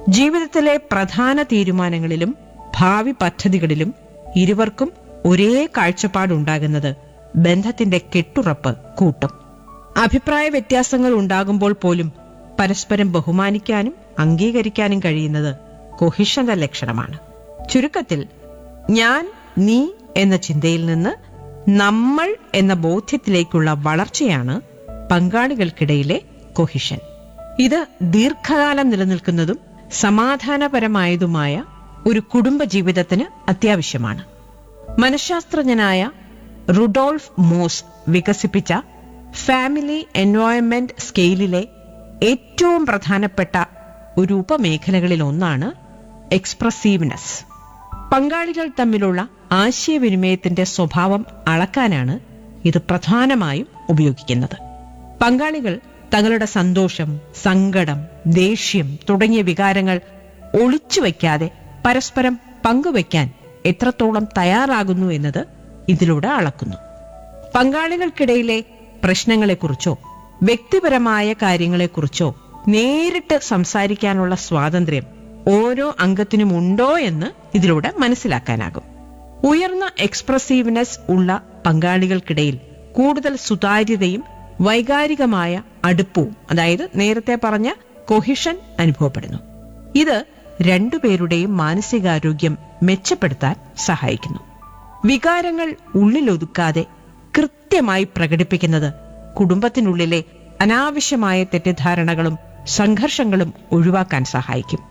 ജീവിതത്തിലെ പ്രധാന തീരുമാനങ്ങളിലും ഭാവി പദ്ധതികളിലും ഇരുവർക്കും ഒരേ കാഴ്ചപ്പാടുണ്ടാകുന്നത് ബന്ധത്തിന്റെ കെട്ടുറപ്പ് കൂട്ടും അഭിപ്രായ വ്യത്യാസങ്ങൾ ഉണ്ടാകുമ്പോൾ പോലും പരസ്പരം ബഹുമാനിക്കാനും അംഗീകരിക്കാനും കഴിയുന്നത് കൊഹിഷന്റെ ലക്ഷണമാണ് ചുരുക്കത്തിൽ ഞാൻ നീ എന്ന ചിന്തയിൽ നിന്ന് നമ്മൾ എന്ന ബോധ്യത്തിലേക്കുള്ള വളർച്ചയാണ് പങ്കാളികൾക്കിടയിലെ കൊഹിഷൻ ഇത് ദീർഘകാലം നിലനിൽക്കുന്നതും സമാധാനപരമായതുമായ ഒരു കുടുംബ ജീവിതത്തിന് അത്യാവശ്യമാണ് മനഃശാസ്ത്രജ്ഞനായ റുഡോൾഫ് മോസ് വികസിപ്പിച്ച ഫാമിലി എൻവയോൺമെന്റ് സ്കെയിലിലെ ഏറ്റവും പ്രധാനപ്പെട്ട ഒരു ഉപമേഖലകളിൽ ഒന്നാണ് എക്സ്പ്രസീവ്നെസ് പങ്കാളികൾ തമ്മിലുള്ള ആശയവിനിമയത്തിന്റെ സ്വഭാവം അളക്കാനാണ് ഇത് പ്രധാനമായും ഉപയോഗിക്കുന്നത് പങ്കാളികൾ തങ്ങളുടെ സന്തോഷം സങ്കടം ദേഷ്യം തുടങ്ങിയ വികാരങ്ങൾ ഒളിച്ചു വയ്ക്കാതെ പരസ്പരം പങ്കുവയ്ക്കാൻ എത്രത്തോളം തയ്യാറാകുന്നു എന്നത് ഇതിലൂടെ അളക്കുന്നു പങ്കാളികൾക്കിടയിലെ പ്രശ്നങ്ങളെക്കുറിച്ചോ വ്യക്തിപരമായ കാര്യങ്ങളെക്കുറിച്ചോ നേരിട്ട് സംസാരിക്കാനുള്ള സ്വാതന്ത്ര്യം ഓരോ അംഗത്തിനും ഉണ്ടോ എന്ന് ഇതിലൂടെ മനസ്സിലാക്കാനാകും ഉയർന്ന എക്സ്പ്രസീവ്നെസ് ഉള്ള പങ്കാളികൾക്കിടയിൽ കൂടുതൽ സുതാര്യതയും വൈകാരികമായ അടുപ്പവും അതായത് നേരത്തെ പറഞ്ഞ കൊഹിഷൻ അനുഭവപ്പെടുന്നു ഇത് രണ്ടുപേരുടെയും മാനസികാരോഗ്യം മെച്ചപ്പെടുത്താൻ സഹായിക്കുന്നു വികാരങ്ങൾ ഉള്ളിലൊതുക്കാതെ കൃത്യമായി പ്രകടിപ്പിക്കുന്നത് കുടുംബത്തിനുള്ളിലെ അനാവശ്യമായ തെറ്റിദ്ധാരണകളും സംഘർഷങ്ങളും ഒഴിവാക്കാൻ സഹായിക്കും